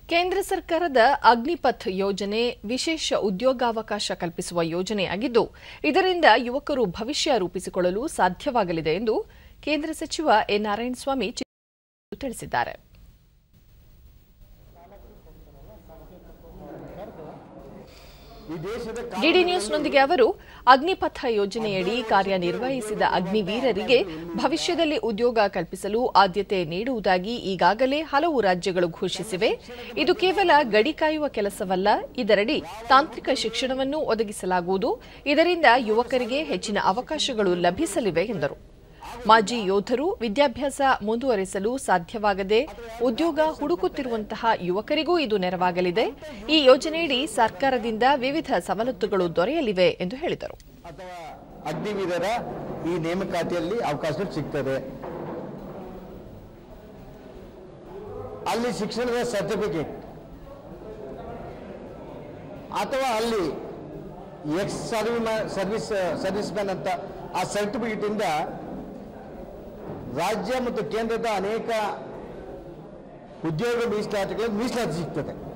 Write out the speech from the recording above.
ಕೇಂದ್ರ ಸರ್ಕಾರದ ಅಗ್ನಿಪಥ್ ಯೋಜನೆ ವಿಶೇಷ ಉದ್ಯೋಗಾವಕಾಶ ಕಲ್ಪಿಸುವ ಯೋಜನೆಯಾಗಿದ್ದು ಇದರಿಂದ ಯುವಕರು ಭವಿಷ್ಯ ರೂಪಿಸಿಕೊಳ್ಳಲು ಸಾಧ್ಯವಾಗಲಿದೆ ಎಂದು ಕೇಂದ್ರ ಸಚಿವ ಎ ನಾರಾಯಣಸ್ವಾಮಿ ಚಿತ್ರದುರ್ಗದಲ್ಲಿಂದು ತಿಳಿಸಿದ್ದಾರೆ ಡಿಡಿ ನ್ಯೂಸ್ನೊಂದಿಗೆ ಅವರು ಅಗ್ನಿಪಥ ಯೋಜನೆಯಡಿ ಕಾರ್ಯನಿರ್ವಹಿಸಿದ ಅಗ್ನಿವೀರರಿಗೆ ಭವಿಷ್ಯದಲ್ಲಿ ಉದ್ಯೋಗ ಕಲ್ಪಿಸಲು ಆದ್ಯತೆ ನೀಡುವುದಾಗಿ ಈಗಾಗಲೇ ಹಲವು ರಾಜ್ಯಗಳು ಘೋಷಿಸಿವೆ ಇದು ಕೇವಲ ಗಡಿ ಕಾಯುವ ಕೆಲಸವಲ್ಲ ಇದರಡಿ ತಾಂತ್ರಿಕ ಶಿಕ್ಷಣವನ್ನು ಒದಗಿಸಲಾಗುವುದು ಇದರಿಂದ ಯುವಕರಿಗೆ ಹೆಚ್ಚಿನ ಅವಕಾಶಗಳು ಲಭಿಸಲಿವೆ ಎಂದರು ಮಾಜಿ ಯೋಧರು ವಿದ್ಯಾಭ್ಯಾಸ ಮುಂದುವರೆಸಲು ಸಾಧ್ಯವಾಗದೆ ಉದ್ಯೋಗ ಹುಡುಕುತ್ತಿರುವಂತಹ ಯುವಕರಿಗೂ ಇದು ನೆರವಾಗಲಿದೆ ಈ ಯೋಜನೆಯಡಿ ಸರ್ಕಾರದಿಂದ ವಿವಿಧ ಸವಲತ್ತುಗಳು ದೊರೆಯಲಿವೆ ಎಂದು ಹೇಳಿದರು ಅಥವಾ ಅಗ್ನಿವೀರರ ಈ ನೇಮಕಾತಿಯಲ್ಲಿ ಅವಕಾಶಗಳು ಸಿಗ್ತದೆ ಅಲ್ಲಿ ಶಿಕ್ಷಣದ ಸರ್ಟಿಫಿಕೇಟ್ ಅಥವಾ ಅಲ್ಲಿ ಎಕ್ಸ್ ಸರ್ವಿಸ್ ಸರ್ವಿಸ್ ಮ್ಯಾನ್ ಅಂತ ಆ ಸರ್ಟಿಫಿಕೇಟ್ ಇಂದ ರಾಜ್ಯ ಮತ್ತು ಕೇಂದ್ರದ ಅನೇಕ ಉದ್ಯೋಗ ಮೀಸಲಾತಿಗಳು ಮೀಸಲಾತಿ ಸಿಗ್ತದೆ